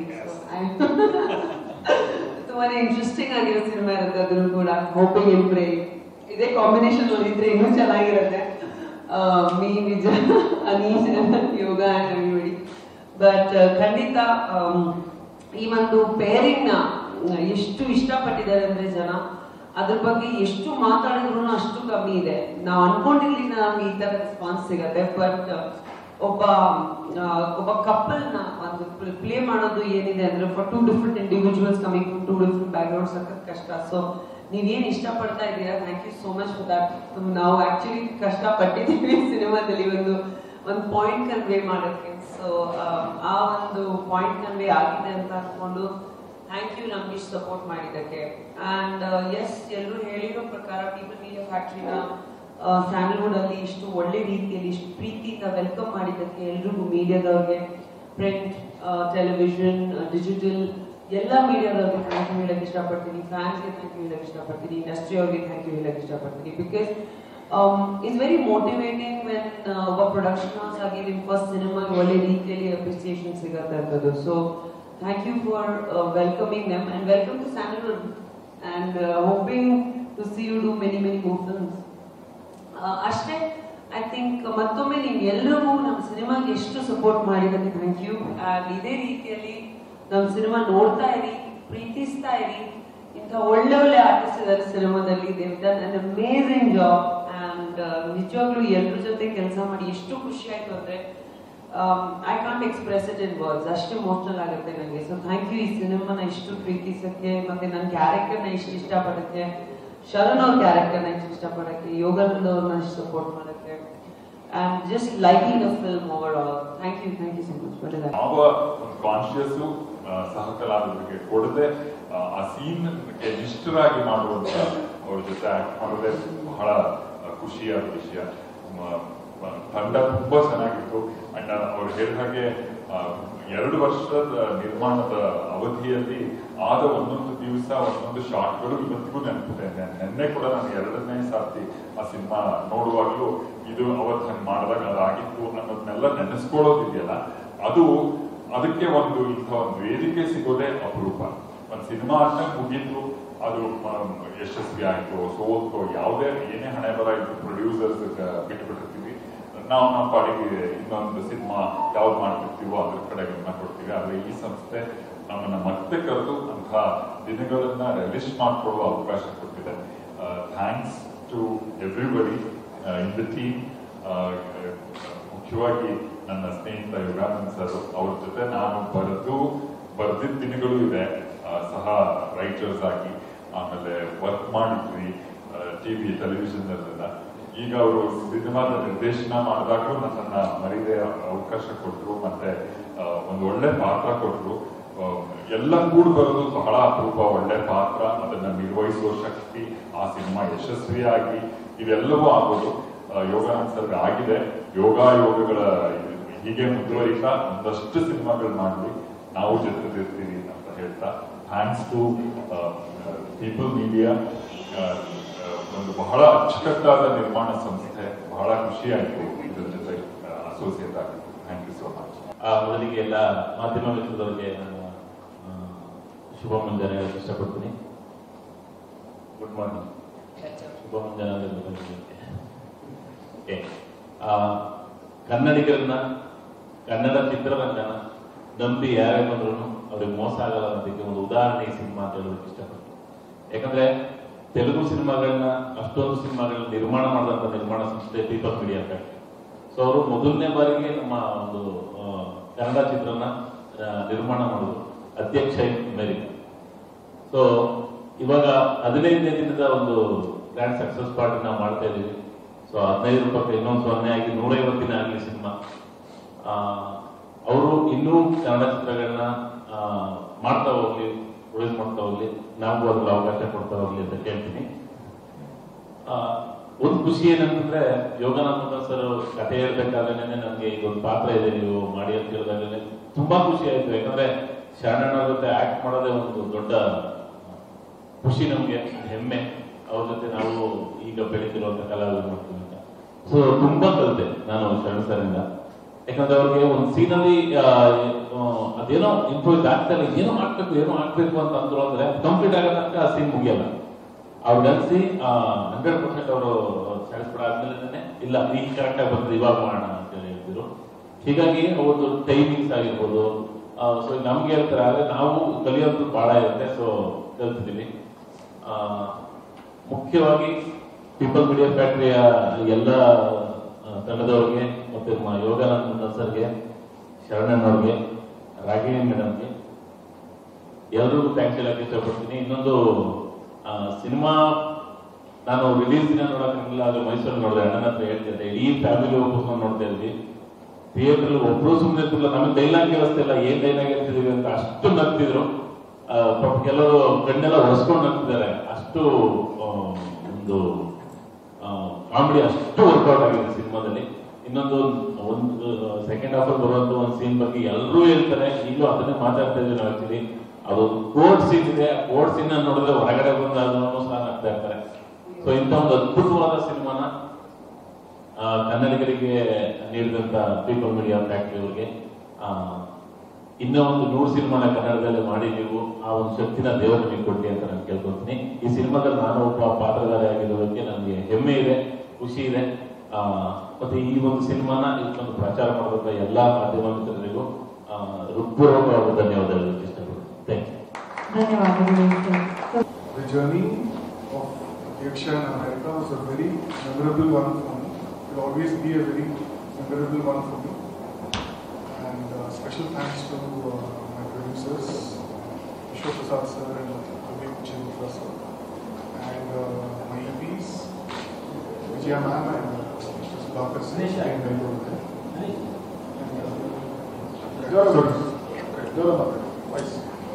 Speaker 2: ತುಂಬಾನೇ ಇಂಟ್ರೆಸ್ಟಿಂಗ್ ಆಗಿರೋ ಸಿನಿಮಾ ಇರುತ್ತೆ ಅದನ್ನು ಕೂಡ ಹೋಪಿಂಗ್ ಇನ್ ಪ್ರೇ ಇದೇ ಕಾಂಬಿನೇಷನ್ ಇದ್ರೆ ಇನ್ನೂ ಚೆನ್ನಾಗಿರುತ್ತೆ ಆ, me Vijay Aneesh Yoga and everybody but ಖಂಡಿತ ಆಮ್, ಈ ಒಂದು ಪೇರಿಂಗ್ ನ ಎಷ್ಟು ಇಷ್ಟಪಟ್ಟಿದ್ದಾರೆ ಅಂದ್ರೆ ಜನ ಅದ್ರ ಬಗ್ಗೆ ಎಷ್ಟು ಮಾತಾಡಿದ್ರು ಅಷ್ಟು ಕಮ್ಮಿ ಇದೆ ನಾವು ಅನ್ಕೊಂಡಿರ್ಲಿಲ್ಲ ನಮ್ಗೆ ಈ ತರ ರೆಸ್ಪಾನ್ಸ್ ಸಿಗತ್ತೆ ಬಟ್ ಒಬ್ಬ ಆ, ಒಬ್ಬ ಕಪಲ್ ನ ಒಂದು ಪ್ಲೇ ಮಾಡೋದು ಏನಿದೆ ಅಂದ್ರೆ for two different individuals coming from two different background ಸಖತ್ ಕಷ್ಟ ಸೊ ನೀವೇನ್ ಇಷ್ಟಪಡ್ತಾ ಇದ್ದೀರಾ thank you so much for that ನಾವು ಆಕ್ಚುಲಿ ಕಷ್ಟ ಪಟ್ಟಿದ್ದೀವಿ ಸಿನಿಮಾದಲ್ಲಿ ಒಂದು ಒಂದು ಪಾಯಿಂಟ್ ಕನ್ವೆ ಮಾಡೋಕ್ಕೆ ಸೊ ಆ ಒಂದು ಪಾಯಿಂಟ್ ಕನ್ವೆ ಆಗಿದೆ ಅಂತ ಅನ್ಕೊಂಡು ಥ್ಯಾಂಕ್ ಯು ನಮ್ಗೆ ಇಷ್ಟು ಸಪೋರ್ಟ್ ಮಾಡಿದ್ದಕ್ಕೆ ಅಂಡ್ ಎಸ್ ಎಲ್ಲರೂ ಹೇಳಿರೋ ಪ್ರಕಾರ ಪೀಪಲ್ ಮೀಡಿಯಾ ಫ್ಯಾಕ್ಟ್ರಿನ ಸ್ಯಾಂಡಲ್ವುಡ್ ಅಲ್ಲಿ ಇಷ್ಟು ಒಳ್ಳೆ ರೀತಿಯಲ್ಲಿ ಇಷ್ಟು ಪ್ರೀತಿಯಿಂದ ವೆಲ್ಕಮ್ ಮಾಡಿದ್ದಕ್ಕೆ ಎಲ್ರಿಗೂ ಮೀಡಿಯಾದವ್ರಿಗೆ ಪ್ರಿಂಟ್ ಟೆಲಿವಿಷನ್ ಡಿಜಿಟಲ್ ಎಲ್ಲ ಮೀಡಿಯಾದವ್ರಿಗೆ ಥ್ಯಾಂಕ್ ಯು ಹೇಳಕ್ ಇಷ್ಟಪಡ್ತೀನಿ ಫ್ಯಾನ್ಸ್ಗೆ ಥ್ಯಾಂಕ್ ಯು ಹೇಳಕ್ ಇಷ್ಟಪಡ್ತೀನಿ ಇಂಡಸ್ಟ್ರಿ ಅವ್ರಿಗೆ ಥ್ಯಾಂಕ್ ಯು ಹೇಳಕ್ ಇಷ್ಟಪಡ್ತೀನಿ because it's very motivating when ಒಬ್ಬ ಪ್ರೊಡಕ್ಷನ್ ಹೌಸ್ ಆಗಿ ನಿಮ್ಮ ಫಸ್ಟ್ ಸಿನಿಮಾ ಒಳ್ಳೆ ರೀತಿಯಲ್ಲಿ ಅಪ್ರಿಸಿಯೇಷನ್ ಸಿಗತ್ತೆ ಅಂತದ್ದು so thank you for welcoming them and welcome to Sandalwood and hoping to see you do many many move films ಅಷ್ಟೇ ಐ ಥಿಂಕ್ ಮತ್ತೊಮ್ಮೆ ನೀವು ಎಲ್ಲರಿಗೂ ನಮ್ಮ ಸಿನಿಮಾಗೆ ಎಷ್ಟು ಸಪೋರ್ಟ್ ಮಾಡಿದ್ದಕ್ಕೆ ಥ್ಯಾಂಕ್ ಯು ಅಂಡ್ ಇದೇ ರೀತಿಯಲ್ಲಿ ನಮ್ಮ ಸಿನಿಮಾ ನೋಡ್ತಾ ಇರಿ ಪ್ರೀತಿಸ್ತಾ ಇರಿ ಇಂಥ ಒಳ್ಳೆ ಒಳ್ಳೆ ಆರ್ಟಿಸ್ಟ್ ಇದ್ದಾರೆ ಸಿನಿಮಾದಲ್ಲಿ Dev done an amazing job and ನಿಜವಾಗ್ಲೂ ಎಲ್ಲರ ಜೊತೆ ಕೆಲಸ ಮಾಡಿ ಎಷ್ಟು ಖುಷಿ ಆಯ್ತು ಅಂದ್ರೆ I can't express it in words ಅಷ್ಟೇ ಇಮೋಷನಲ್ ಆಗುತ್ತೆ ನನಗೆ ಸೊ ಥ್ಯಾಂಕ್ ಯು ಈ ಸಿನಿಮಾನ ಇಷ್ಟು ಪ್ರೀತಿಸಕ್ಕೆ ಮತ್ತೆ ನನ್ನ ಕ್ಯಾರೆಕ್ಟರ್ನ ಇಷ್ಟು ಇಷ್ಟಪಡಕ್ಕೆ ಶರಣ್ ಅವ್ರ ಕ್ಯಾರೆಕ್ಟರ್ನ ಇಷ್ಟು ಇಷ್ಟಪಡಕ್ಕೆ ಯೋಗಾನಂದ ಅವ್ರನ್ನ ಇಷ್ಟು ಸಪೋರ್ಟ್ ಮಾಡಕ್ಕೆ and just liking the film over all thank you thank you so much ಒಳ್ಳೆದಾಗಿ
Speaker 4: ಯಾವ ಒಂದು ಕಾನ್ಶಿಯಸ್ ಸಹ ಕಲಾವಿದರಿಗೆ ಕೊಡದೆ ಆ, ಆ ಸೀನ್ ನಿಷ್ಠರಾಗಿ ಮಾಡುವಂತ ಅವ್ರ ಜೊತೆ ಆಕ್ಟ್ ಮಾಡೋದೇ ಬಹಳ ಆ, ಖುಷಿಯಾದ ವಿಷಯ ಮ- ಮ- ತಂಡ ತುಂಬಾ ಚೆನ್ನಾಗಿತ್ತು ಅಂಡ್ ಅವ್ರು ಹೇಳಿದ ಹಾಗೆ ಆ, ಎರಡು ವರ್ಷದ ನಿರ್ಮಾಣದ ಅವಧಿಯಲ್ಲಿ ಆದ ಒಂದೊಂದು ದಿವಸ ಒಂದೊಂದು ಶಾಟ್ಗಳು ಇವತ್ತಿಗೂ ನೆನಪಿದೆ ನೆ- ನೆನ್ನೆ ಕೂಡ ನಾನು ಎರಡನೇ ಸಾರ್ತಿ ಆ ಸಿನಿಮಾ ನೋಡುವಾಗಲೂ ಇದು ಅವತ್ತು ಹಂಗೆ ಮಾಡಿದಾಗ ಅದಾಗಿತ್ತು ಅನ್ನೋದನ್ನೆಲ್ಲ ನೆನೆಸ್ಕೊಳ್ಳೋದಿದೆಯಲ್ಲ ಅದು ಅದಕ್ಕೆ ಒಂದು ಇಂಥ ಒಂದು ವೇದಿಕೆ ಸಿಗೋದೇ ಅಪರೂಪ ಒಂದು ಸಿನಿಮಾ ಅಂತ ಮುಗೀತು ಅದು ಮ- ಯಶಸ್ವಿ ಆಯ್ತು ಸೋಲ್ತು ಯಾವುದೇ ಏನೇ ಹಣೆ ಬರ ಇತ್ತು ಪ್ರೊಡ್ಯೂಸರ್ಸ್ ಬಿಟ್ಬಿಟ್ಟಿರ್ತೀವಿ ನಾವು ನಮ್ಮ ಪಾಡಿಗೆ ಇನ್ನೊಂದು ಸಿನಿಮಾ ಯಾವ್ದು ಮಾಡ್ತಿರ್ತೀವೋ ಅದ್ರ ಕಡೆ ಗಮನ ಕೊಡ್ತೀವಿ ಆದ್ರೆ ಈ ಸಂಸ್ಥೆ ನಮ್ಮನ್ನ ಮತ್ತೆ ಕರೆದು ಅಂಥ ದಿನಗಳನ್ನ ರಿಲಿಸ್ಟ್ ಮಾಡ್ಕೊಳ್ಳುವ ಅವಕಾಶ ಕೊಟ್ಟಿದೆ thanks to everybody in the team ಮುಖ್ಯವಾಗಿ ನನ್ನ ಸ್ನೇಹಿತ ಯೋಗಾನಂದ್ ಸರ್ ಅವ್ರ ಜೊತೆ ನಾನು ಬರೆದು ಬರ್ದಿದ್ದ ದಿನಗಳು ಇದೆ ಆ, ಸಹ ರೈಟರ್ಸ್ ಆಗಿ ಆಮೇಲೆ ವರ್ಕ್ ಮಾಡಿದ್ವಿ ಟಿವಿ ಟೆಲಿವಿಷನ್ ಅಲ್ಲೆಲ್ಲ ಈಗ ಅವರು ಸಿನಿಮಾದ ನಿರ್ದೇಶನ ಮಾಡಿದಾಗಲೂ ನನ್ನನ್ನ ಮರಿದೆ ಅವಕಾಶ ಕೊಟ್ಟರು ಮತ್ತೆ ಆ, ಒಂದು ಒಳ್ಳೆ ಪಾತ್ರ ಕೊಟ್ಟರು ಎಲ್ಲ ಕೂಡ ಬರೋದು ಬಹಳ ಅಪರೂಪ ಒಳ್ಳೆ ಪಾತ್ರ ಅದನ್ನ ನಿರ್ವಹಿಸುವ ಶಕ್ತಿ ಆ ಸಿನಿಮಾ ಯಶಸ್ವಿಯಾಗಿ ಇವೆಲ್ಲವೂ ಆಗೋದು ಆ, ಯೋಗಾನಂದ್ ಸರ್ ಆಗಿದೆ ಯೋಗ ಯೋಗಗಳ ಹೀಗೆ ಮುಂದುವರಿತಾ ಒಂದಷ್ಟು ಸಿನಿಮಾಗಳು ಮಾಡಲಿ ನಾವು ಜೊತೆಲಿರ್ತೀವಿ ಅಂತ ಹೇಳ್ತಾ ಥ್ಯಾಂಕ್ಸ್ ಟು ಪೀಪಲ್ ಮೀಡಿಯಾ ಒಂದು ಬಹಳ ಅಚ್ಚುಕಟ್ಟಾದ ನಿರ್ಮಾಣ ಸಂಸ್ಥೆ ಬಹಳ ಖುಷಿ ಆಯ್ತು ಇದ್ರ ಜೊತೆ ಅಸೋಸಿಯೇಟ್ ಆಗಿತ್ತು ಥ್ಯಾಂಕ್ ಯು ಸೋ ಮಚ್
Speaker 5: ಆ ಮೊದಲಿಗೆ ಎಲ್ಲ ಮಾಧ್ಯಮ ಮಿತ್ರದವರಿಗೆ ನಾನು ಆ, ಶುಭ ಮುಂಜಾನೆ ಹೇಳಕ್ಕೆ ಇಷ್ಟಪಡ್ತೀನಿ ಗುಡ್ ಮಾರ್ನಿಂಗ್ ಶುಭ ಮುಂಜಾನೆ ಅಂದ್ರೆ ಬಂದಿದ್ದಕ್ಕೆ. ಓಕೆ ಆ, ಕನ್ನಡಿಗರನ್ನ ಕನ್ನಡ ಚಿತ್ರರಂಗನ ನಂಬಿ ಯಾರೇ ಬಂದ್ರು ಅವ್ರಿಗೆ ಮೋಸ ಆಗಲ್ಲ ಅನ್ನೋದಕ್ಕೆ ಒಂದು ಉದಾಹರಣೆ ಈ ಸಿನಿಮಾ ಅಂತ ಹೇಳೋದಕ್ಕೆ ಇಷ್ಟಪಡ್ತೀನಿ ಯಾಕಂದ್ರೆ ತೆಲುಗು ಸಿನಿಮಾಗಳನ್ನ ಅಷ್ಟೊಂದು ಸಿನಿಮಾಗಳನ್ನ ನಿರ್ಮಾಣ ಮಾಡಿದಂತ ನಿರ್ಮಾಣ ಸಂಸ್ಥೆ ಪೀಪಲ್ ಮೀಡಿಯಾ ಫ್ಯಾಕ್ಟ್ರಿ ಸೊ ಅವರು ಮೊದಲನೇ ಬಾರಿಗೆ ನಮ್ಮ ಒಂದು ಆ, ಕನ್ನಡ ಚಿತ್ರನ ಆ, ನಿರ್ಮಾಣ ಮಾಡೋದು ಅಧ್ಯಕ್ಷ ಮೇರಿ ಸೊ ಇವಾಗ ಹದಿನೈದನೇ ದಿನದ ಒಂದು ಗ್ರ್ಯಾಂಡ್ ಸಕ್ಸಸ್ ಪಾರ್ಟಿ ನಾವು ಮಾಡ್ತಾ ಇದೀವಿ ಸೊ ಹದಿನೈದು ರೂಪಾಯಿ ಇನ್ನೊಂದು ಸೊನ್ನೆ ಆಗಿ ನೂರೈವತ್ತು ದಿನ ಆಗಲಿ ಸಿನಿಮಾ ಅವರು ಇನ್ನೂ ಕನ್ನಡ ಚಿತ್ರಗಳನ್ನ ಆ, ಮಾಡ್ತಾ ಹೋಗ್ಲಿ ಪ್ರೊಡ್ಯೂಸ್ ಮಾಡ್ತಾ ಹೋಗ್ಲಿ ನಾವು ಅದ್ರಲ್ಲಿ ಅವಕಾಶ ಕೊಡ್ತಾ ಹೋಗ್ಲಿ ಅಂತ ಕೇಳ್ತೀನಿ ಆ, ಒಂದು ಖುಷಿ ಏನಂತಂದ್ರೆ ಯೋಗಾನಂದ ಸರ್ ಕಥೆ ಹೇಳ್ಬೇಕಾದ್ರೆ ನನಗೆ ಇದೊಂದು ಪಾತ್ರ ಇದೆ ನೀವು ಮಾಡಿ ಅಂತ ಹೇಳಿದಾಗಲೇ ತುಂಬಾ ಖುಷಿ ಆಯ್ತು ಯಾಕಂದ್ರೆ ಶರಣಣ್ಣ ಜೊತೆ ಆಕ್ಟ್ ಮಾಡೋದೇ ಒಂದು ದೊಡ್ಡ ಖುಷಿ ನಮ್ಗೆ ಹೆಮ್ಮೆ ಅವ್ರ ಜೊತೆ ನಾವು ಈಗ ಬೆಳೀತಿರುವಂತ ಕಲಾವಿದರು ಮಾಡ್ತೀವಿ ಅಂತ ಸೊ ತುಂಬಾ ಕಲಿತೆ ನಾನು ಶರಣ್ ಸರಿಂದ ಯಾಕಂದ್ರೆ ಅವ್ರಿಗೆ ಒಂದು ಸೀನಲ್ಲಿ ಅದೇನೋ ಇಂಪ್ರೂವ್ ಆಗ್ತಾರೆ ಏನೋ ಆಗ್ಬೇಕು ಏನೋ ಆಗ್ಬೇಕು ಅಂತ ಅಂದ್ರು ಅಂದ್ರೆ ಕಂಪ್ಲೀಟ್ ಆಗೋ ತನಕ ಆ ಸೀನ್ ಮುಗಿಯಲ್ಲ ಅವ್ರು ಅನ್ಸಿ ಹಂಡ್ರೆಡ್ ಪರ್ಸೆಂಟ್ ಅವರು ಸ್ಯಾಟಿಸ್ಫೈಡ್ ಆದ್ಮೇಲೆ ಇಲ್ಲ ಈಗ ಕರೆಕ್ಟ್ ಆಗಿ ಬಂದ್ರೆ ಇವಾಗ ಮಾಡೋಣ ಅಂತ ಹೇಳಿ ಹೇಳ್ತಿದ್ರು ಹೀಗಾಗಿ ಅವ್ರದ್ದು ಟೈಮಿಂಗ್ಸ್ ಆಗಿರ್ಬೋದು ಸೊ ನಮ್ಗೆ ಹೇಳ್ತಾರೆ ಆದ್ರೆ ನಾವು ಕಲಿಯೋದು ಬಹಳ ಇರುತ್ತೆ ಸೊ ಕಲ್ತಿದ್ದೀವಿ ಆ, ಮುಖ್ಯವಾಗಿ ಪೀಪಲ್ ಮೀಡಿಯಾ ಫ್ಯಾಕ್ಟರಿಯ ಎಲ್ಲ ಆ, ತಂಡದವ್ರಿಗೆ ಮತ್ತೆ ನಮ್ಮ ಯೋಗಾನಂದ ಸರ್ಗೆ ಶರಣಣ್ಣವ್ರಿಗೆ ರಾಗಿಣಿ ಮೇಡಮ್ಗೆ ಎಲ್ರಿಗೂ ಥ್ಯಾಂಕ್ಸ್ ಹೇಳಕ್ ಇಷ್ಟಪಡ್ತೀನಿ ಇನ್ನೊಂದು ಸಿನಿಮಾ ನಾನು ರಿಲೀಸ್ ದಿನ ನೋಡಕ್ಕಾಗಲಿಲ್ಲ ಆದ್ರೆ ಮೈಸೂರಲ್ಲಿ ನೋಡಿದೆ ಅಣ್ಣನ ಹತ್ರ ಹೇಳ್ತಿದ್ದೆ ಇಡೀ ಫ್ಯಾಮಿಲಿ ಒಪ್ಪಿಸ್ಕೊಂಡು ನೋಡ್ತಾ ಇದ್ವಿ ಥಿಯೇಟರ್ ಒಬ್ರು ಸುಮ್ಮನೆ ಇರ್ತಿಲ್ಲ ನಮಗೆ ಡೈಲಾಗ್ ಕೇಳಿಸ್ತಿಲ್ಲ ಏನ್ ಡೈಲಾಗ್ ಹೇಳ್ತಿದೀವಿ ಅಂತ ಅಷ್ಟು ನಗ್ತಿದ್ರು ಆ, ಪಾಪ ಕೆಲವರು ಕಣ್ಣೆಲ್ಲ ಒರೆಸ್ಕೊಂಡು ನಗ್ತಿದ್ದಾರೆ ಅಷ್ಟು ಆ, ಒಂದು ಕಾಮಿಡಿ ಅಷ್ಟು ವರ್ಕೌಟ್ ಆಗಿದೆ ಸಿನಿಮಾದಲ್ಲಿ ಇನ್ನೊಂದು ಒಂದು ಸೆಕೆಂಡ್ ಹಾಫ್ ಅಲ್ಲಿ ಬರುವಂತ ಒಂದು ಸೀನ್ ಬಗ್ಗೆ ಎಲ್ಲರೂ ಹೇಳ್ತಾರೆ ಈಗಲೂ ಅದನ್ನೇ ಮಾತಾಡ್ತಾ ಇದ್ದೀವಿ ನಾವು ಆಕ್ಚುಲಿ ಅದೊಂದು ಕೋರ್ಟ್ ಸೀನ್ ಇದೆ ಆ ಕೋರ್ಟ್ ಸೀನ್ ನೋಡಿದ್ರೆ ಹೊರಗಡೆ ಬಂದ ಅದನ್ನು ಸಹ ನಗ್ತಾ ಇರ್ತಾರೆ ಸೊ ಇಂಥ ಒಂದು ಅದ್ಭುತವಾದ ಸಿನಿಮಾನ ಆ, ಕನ್ನಡಿಗರಿಗೆ ನೀಡಿದಂತ ಪೀಪಲ್ ಮೀಡಿಯಾ ಫ್ಯಾಕ್ಟರಿ ಅವರಿಗೆ ಇನ್ನೂ ಒಂದು ನೂರು ಸಿನಿಮಾನ ಕನ್ನಡದಲ್ಲಿ ಮಾಡಿ ನೀವು ಆ ಒಂದು ಶಕ್ತಿನ ದೇವರು ನಿಮಗೆ ಕೊಡ್ಲಿ ಅಂತ ನಾನು ಕೇಳ್ಕೊತೀನಿ ಈ ಸಿನಿಮಾದಲ್ಲಿ ನಾನು ಒಬ್ಬ ಪಾತ್ರಧಾರಿ ಆಗಿರೋದಕ್ಕೆ ನನಗೆ ಹೆಮ್ಮೆ ಇದೆ ಖುಷಿ ಇದೆ ಆ, ಮತ್ತೆ ಈ ಒಂದು ಸಿನಿಮಾನ ಇಷ್ಟೊಂದು ಪ್ರಚಾರ ಮಾಡಿದಂತ ಎಲ್ಲಾ ಮಾಧ್ಯಮ ಮಿತ್ರರಿಗೂ ಆ, ಹೃತ್ಪೂರ್ವಕವಾದ ಧನ್ಯವಾದ ಹೇಳೋದಕ್ಕೆ ಇಷ್ಟಪಡ್ತೀನಿ ಥ್ಯಾಂಕ್ ಯು
Speaker 2: ಧನ್ಯವಾದಗಳು sir
Speaker 6: The journey of Yaksha in America was a very memorable one for me. It will always be a very memorable one for me. And uh, special thanks to uh, my producers, Vishwa Prasad sir and Vivek Chindra sir. And uh, my EPs, Vijaya ma'am and uh, Mr. Subhakar Singh and Bengaluru.
Speaker 3: ಜೋರ ಜೋರ ಮಾತಾಡಿ voice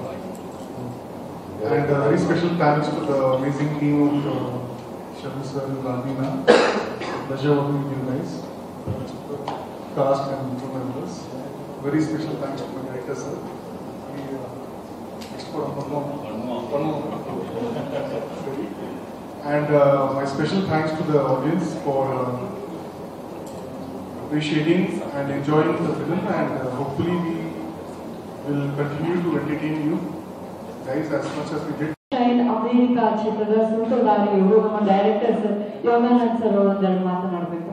Speaker 6: And uh, very special thanks to the amazing team of uh, Sharan sir and Ravina. Pleasure working with you guys. The cast and crew members. Very special thanks to my director sir. He, uh, next for one more. One more. And uh, my special thanks to the audience for uh, appreciating and enjoying the film and uh, hopefully we will continue to entertain you guys as much as we did
Speaker 2: ಶೈನ್ ಅಮೆರಿಕಾ ಚಿತ್ರದ ಸೂತ್ರಧಾರಿಯವರು ನಮ್ಮ ಡೈರೆಕ್ಟರ್ ಸರ್ ಯೋಗಾನಂದ್ ಸರ್ ಒಂದೆರಡು ಮಾತನಾಡಬೇಕು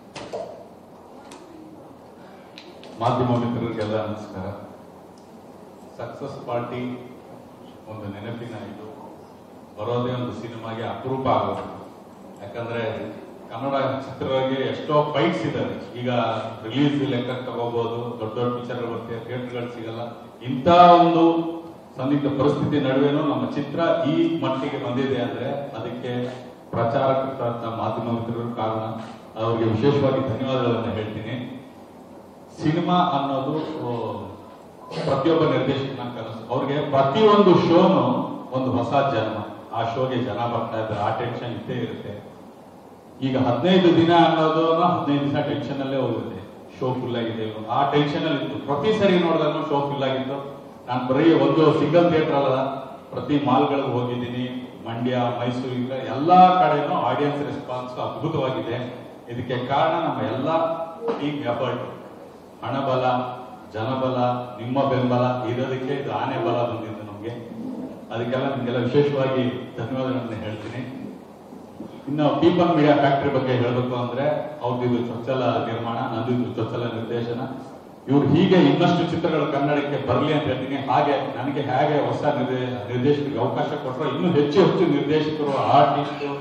Speaker 7: ಮಾಧ್ಯಮ ಮಿತ್ರರಿಗೆಲ್ಲ ನಮಸ್ಕಾರ ಸಕ್ಸಸ್ ಪಾರ್ಟಿ ಒಂದು ನೆನಪಿನ ಇದು ಬರೋದೇ ಒಂದು ಸಿನಿಮಾಗೆ ಅಪರೂಪ ಆಗೋದು ಯಾಕಂದ್ರೆ ಕನ್ನಡ ಚಿತ್ರಗಳಿಗೆ ಎಷ್ಟೋ ಫೈಟ್ಸ್ ಇದಾವೆ ಈಗ ರಿಲೀಸ್ ಲೆಕ್ಕ ತಗೋಬಹುದು ದೊಡ್ಡ ದೊಡ್ಡ ಪಿಕ್ಚರ್ ಬರುತ್ತೆ ಥಿಯೇಟರ್ಗಳು ಸಿಗಲ್ಲ ಇಂಥ ಒಂದು ಸಂದಿಗ್ಧ ಪರಿಸ್ಥಿತಿ ನಡುವೆನೂ ನಮ್ಮ ಚಿತ್ರ ಈ ಮಟ್ಟಿಗೆ ಬಂದಿದೆ ಅಂದ್ರೆ ಅದಕ್ಕೆ ಪ್ರಚಾರಕರ್ತ ಮಾಧ್ಯಮ ಮಿತ್ರರು ಕಾರಣ ಅವರಿಗೆ ವಿಶೇಷವಾಗಿ ಧನ್ಯವಾದಗಳನ್ನು ಹೇಳ್ತೀನಿ ಸಿನಿಮಾ ಅನ್ನೋದು ಆ, ಪ್ರತಿಯೊಬ್ಬ ನಿರ್ದೇಶಕನ ಕನಸು ಅವ್ರಿಗೆ ಪ್ರತಿಯೊಂದು ಶೋನು ಒಂದು ಹೊಸ ಜನ್ಮ ಆ ಶೋಗೆ ಜನ ಬರ್ತಾ ಇದ್ದಾರೆ ಆ ಟೆನ್ಷನ್ ಇದ್ದೇ ಇರುತ್ತೆ ಈಗ ಹದಿನೈದು ದಿನ ಅನ್ನೋದು ಹದಿನೈದು ದಿನ ಟೆನ್ಷನ್ ಅಲ್ಲೇ ಹೋಗುತ್ತೆ ಶೋ ಫುಲ್ ಆಗಿದೆ ಇಲ್ವೋ? ಆ ಟೆನ್ಷನ್ ಅಲ್ಲಿ ಇತ್ತು ಪ್ರತಿ ಸರಿ ನೋಡಿದಾಗ ಶೋ ಫುಲ್ ಆಗಿತ್ತು ನಾನು ಬರೀ ಒಂದು ಸಿಂಗಲ್ ಥಿಯೇಟರ್ ಅಲ್ಲ ಪ್ರತಿ ಮಾಲ್ಗಳಿಗೆ ಹೋಗಿದ್ದೀನಿ ಮಂಡ್ಯ ಮೈಸೂರು ಈಗ ಎಲ್ಲಾ ಕಡೆನೂ ಆಡಿಯನ್ಸ್ ರೆಸ್ಪಾನ್ಸ್ ಅದ್ಭುತವಾಗಿದೆ ಇದಕ್ಕೆ ಕಾರಣ ನಮ್ಮ ಎಲ್ಲ ಟೀಮ್ ಎಫರ್ಟ್ ಹಣಬಲ ಜನಬಲ ನಿಮ್ಮ ಬೆಂಬಲ ಇರೋದಕ್ಕೆ ಇದು ಆನೆ ಬಲ ಬಂದಿದ್ದು ನಮಗೆ ಅದಕ್ಕೆಲ್ಲ ನಿಮಗೆಲ್ಲ ವಿಶೇಷವಾಗಿ ಧನ್ಯವಾದಗಳನ್ನ ಹೇಳ್ತೀನಿ ಇನ್ನು ಪೀಪಲ್ ಮೀಡಿಯಾ ಫ್ಯಾಕ್ಟರಿ ಬಗ್ಗೆ ಹೇಳಬೇಕು ಅಂದ್ರೆ ಅವ್ರದ್ದು ಇದು ಚೊಚ್ಚಲ ನಿರ್ಮಾಣ ನಂದು ಇದು ಚೊಚ್ಚಲ ನಿರ್ದೇಶನ ಇವ್ರು ಹೀಗೆ ಇನ್ನಷ್ಟು ಚಿತ್ರಗಳು ಕನ್ನಡಕ್ಕೆ ಬರಲಿ ಅಂತ ಹೇಳ್ತೀನಿ ಹಾಗೆ ನನಗೆ ಹೇಗೆ ಹೊಸ ನಿರ್ದೇ ನಿರ್ದೇಶಕರಿಗೆ ಅವಕಾಶ ಕೊಟ್ಟರು ಇನ್ನೂ ಹೆಚ್ಚು ಹೆಚ್ಚು ನಿರ್ದೇಶಕರು ಆರ್ಟಿಸ್ಟ್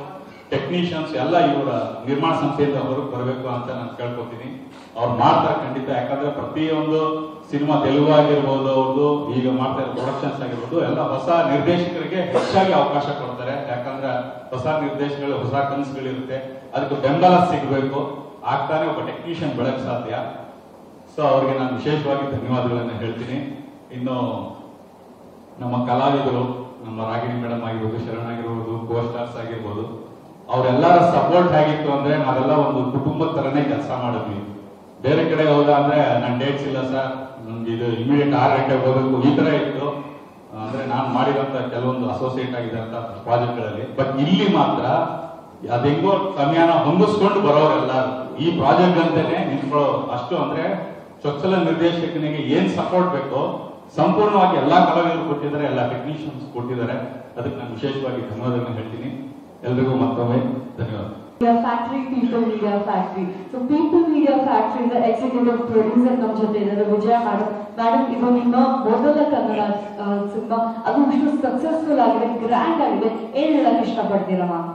Speaker 7: ಟೆಕ್ನಿಷಿಯನ್ಸ್ ಎಲ್ಲ ಇವರ ನಿರ್ಮಾಣ ಸಂಸ್ಥೆಯಿಂದ ಹೊರಗೆ ಬರಬೇಕು ಅಂತ ನಾನು ಕೇಳ್ಕೊತೀನಿ ಅವ್ರು ಮಾಡ್ತಾರೆ ಖಂಡಿತ ಯಾಕಂದ್ರೆ ಪ್ರತಿಯೊಂದು ಸಿನಿಮಾ ತೆಲುಗು ಆಗಿರ್ಬೋದು ಅವ್ರದ್ದು ಈಗ ಮಾಡ್ತಾ ಇರೋ ಪ್ರೊಡಕ್ಷನ್ಸ್ ಆಗಿರ್ಬೋದು ಎಲ್ಲ ಹೊಸ ನಿರ್ದೇಶಕರಿಗೆ ಹೆಚ್ಚಾಗಿ ಅವಕಾಶ ಕೊಡ್ತಾರೆ ಯಾಕಂದ್ರೆ ಹೊಸ ನಿರ್ದೇಶಕಗಳು ಹೊಸ ಕನಸುಗಳಿರುತ್ತೆ ಅದಕ್ಕೆ ಬೆಂಬಲ ಸಿಗಬೇಕು ಆಗ್ತಾನೆ ಒಬ್ಬ ಟೆಕ್ನಿಷಿಯನ್ ಬೆಳಕ್ ಸಾಧ್ಯ ಸೊ ಅವ್ರಿಗೆ ನಾನು ವಿಶೇಷವಾಗಿ ಧನ್ಯವಾದಗಳನ್ನ ಹೇಳ್ತೀನಿ ಇನ್ನು ನಮ್ಮ ಕಲಾವಿದರು ನಮ್ಮ ರಾಗಿಣಿ ಮೇಡಮ್ ಆಗಿರ್ಬೋದು ಶರಣ್ ಆಗಿರ್ಬೋದು ಕೋ ಸ್ಟಾರ್ಸ್ ಆಗಿರ್ಬೋದು ಅವರೆಲ್ಲರ ಸಪೋರ್ಟ್ ಆಗಿತ್ತು ಅಂದ್ರೆ ನಾವೆಲ್ಲ ಒಂದು ಕುಟುಂಬದ ತರನೇ ಕೆಲಸ ಮಾಡಿದ್ವಿ ಬೇರೆ ಕಡೆ ಹೋದ ಅಂದ್ರೆ ನನ್ನ ಡೇಟ್ಸ್ ಇಲ್ಲ ಸರ್ ನನ್ಗೆ ಇದು ಇಮಿಡಿಯೇಟ್ ಆರು ಗಂಟೆಗೆ ಹೋಗ್ಬೇಕು ಈ ತರ ಇತ್ತು ಅಂದ್ರೆ ನಾನು ಮಾಡಿದಂತ ಕೆಲವೊಂದು ಅಸೋಸಿಯೇಟ್ ಆಗಿದ್ದಂತ ಪ್ರಾಜೆಕ್ಟ್ಗಳಲ್ಲಿ ಬಟ್ ಇಲ್ಲಿ ಮಾತ್ರ ಅದೆಂಗೋ ಸಮಯನ ಹೊಂದಿಸ್ಕೊಂಡು ಬರೋರೆಲ್ಲ ಈ ಪ್ರಾಜೆಕ್ಟ್ ಅಂತಾನೆ ನಿಂತ್ಕೊಳ್ಳೋ ಅಷ್ಟು ಅಂದ್ರೆ ಚೊಚ್ಚಲ ನಿರ್ದೇಶಕನಿಗೆ ಏನ್ ಸಪೋರ್ಟ್ ಬೇಕೋ ಸಂಪೂರ್ಣವಾಗಿ ಎಲ್ಲಾ ಕಲಾವಿದರು ಕೊಟ್ಟಿದ್ದಾರೆ ಎಲ್ಲ ಟೆಕ್ನಿಷಿಯನ್ಸ್ ಕೊಟ್ಟಿದ್ದಾರೆ ಅದಕ್ಕೆ ನಾನು ವಿಶೇಷವಾಗಿ ಧನ್ಯವಾದಗಳನ್ನ ಹೇಳ್ತೀನಿ ಎಲ್ರಿಗೂ ಮತ್ತೊಮ್ಮೆ ಧನ್ಯವಾದ
Speaker 8: Media Factory, People Media Factory. So People Media Factory, the executive producer ನಮ್ಮ ಜೊತೆ ಇದ್ದಾರೆ ವಿಜಯ ಮೇಡಮ್ ಮೇಡಮ್ ಇದು ನಿಮ್ಮ ಮೊದಲ ಕನ್ನಡ ಸಿನಿಮಾ ಅದು ಇಷ್ಟು ಸಕ್ಸಸ್ಫುಲ್ ಆಗಿದೆ ಗ್ರ್ಯಾಂಡ್ ಆಗಿದೆ ಏನ್ ಹೇಳಕ್ ಇಷ್ಟಪಡ್ತೀರಾ ma'am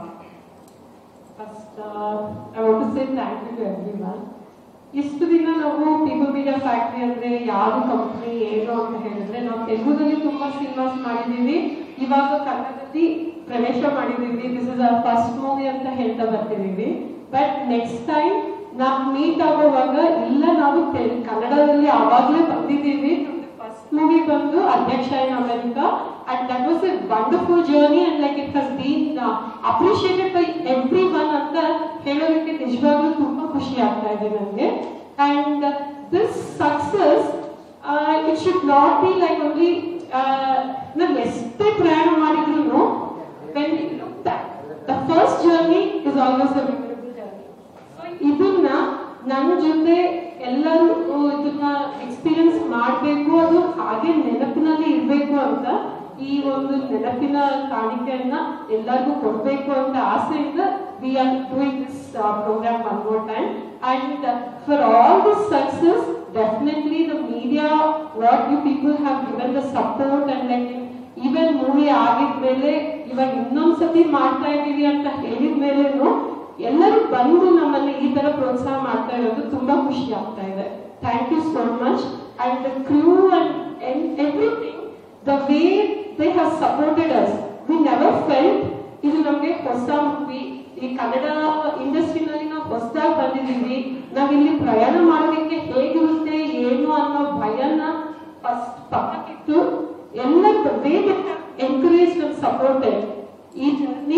Speaker 9: first I want to say thank you to every one ಇಷ್ಟು ದಿನ ನಾವು ಪೀಪಲ್ ಮೀಡಿಯಾ ಫ್ಯಾಕ್ಟ್ರಿ ಅಂದ್ರೆ ಯಾವುದು ಕಂಪ್ನಿ ಏನು ಅಂತ ಹೇಳಿದ್ರೆ ನಾವು ತೆಲುಗುದಲ್ಲಿ ತುಂಬಾ ಸಿನಿಮಾಸ್ ಮಾಡಿದೀವಿ ಇವಾಗ ಕನ್ನಡದಲ್ಲಿ ಪ್ರವೇಶ ಮಾಡಿದೀವಿ this is our first movie ಅಂತ ಹೇಳ್ತಾ ಬರ್ತಿದೀವಿ ಬಟ್ ನೆಕ್ಸ್ಟ್ ಟೈಮ್ ನಾವು ಮೀಟ್ ಆಗುವಾಗ ಇಲ್ಲ ನಾವು ತೆಲ್- ಕನ್ನಡದಲ್ಲಿ ಆವಾಗಲೇ ಬಂದಿದ್ದೀವಿ ಫಸ್ಟ್ ಮೂವಿ ಬಂದು Adhyaksha in America and that was a wonderful journey and like it has been appreciated by every one ಅಂತ ಹೇಳೋದಕ್ಕೆ ನಿಜವಾಗ್ಲೂ ತುಂಬಾ ಖುಷಿ ಆಗ್ತಾ ಇದೆ ನನಗೆ and this success it should not be like only ನಾನು ಎಷ್ಟೇ ಪ್ರಯಾಣ ಮಾಡಿದ್ರು when we look back, the first journey is always a memorable journey. So ಇದನ್ನ ನನ್ನ ಜೊತೆ ಎಲ್ಲರೂ ಇದನ್ನ ಎಕ್ಸ್ಪೀರಿಯನ್ಸ್ ಮಾಡಬೇಕು ಅದು ಹಾಗೆ ನೆನಪಿನಲ್ಲಿ ಇರಬೇಕು ಅಂತ ಈ ಒಂದು ನೆನಪಿನ ಕಾಣಿಕೆಯನ್ನ ಎಲ್ಲರಿಗೂ ಕೊಡಬೇಕು ಅಂತ ಆಸೆಯಿಂದ we are doing this programme one more time and for all this success definitely the media what you people have given the support and like even movie ಆಗಿದ್ಮೇಲೆ ಇವಾಗ ಇನ್ನೊಂದ್ಸತಿ ಮಾಡ್ತಾ ಇದೀವಿ ಅಂತ ಹೇಳಿದ್ಮೇಲೆನು ಎಲ್ಲರೂ ಬಂದು ನಮ್ಮನ್ನ ಈ ತರ ಪ್ರೋತ್ಸಾಹ ಮಾಡ್ತಾ ಇರೋದು ತುಂಬಾ ಖುಷಿ ಆಗ್ತಾ ಇದೆ thank you so much and the crew and everything the way they have supported us we never felt ಇದು ನಮ್ಗೆ ಹೊಸ ಮೂವಿ ಈ ಕನ್ನಡ ಇಂಡಸ್ಟ್ರಿನಲ್ಲಿ ನಾವು ಹೊಸದಾಗಿ ಬಂದಿದೀವಿ ನಾವ್ ಇಲ್ಲಿ ಪ್ರಯಾಣ ಮಾಡೋದಕ್ಕೆ ಹೇಗಿರುತ್ತೆ ಏನು ಅನ್ನೋ ಭಯನ ಫಸ್ಟ್ ಪಕ್ಕಕ್ಕಿಟ್ಟು ಎಲ್ಲ ವೇ ಎನ್ಕರೇಜ್ ಅಂಡ್ ಸಪೋರ್ಟೆಡ್ ಈ ಜರ್ನಿ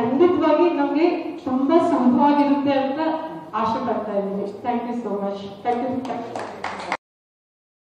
Speaker 9: ಖಂಡಿತವಾಗಿ ನಮ್ಗೆ ತುಂಬಾ ಸುಲಭವಾಗಿರುತ್ತೆ ಅಂತ ಆಶೆ ಪಡ್ತಾ ಇದ್ದೀನಿ ಥ್ಯಾಂಕ್ ಯು ಸೋ ಮಚ್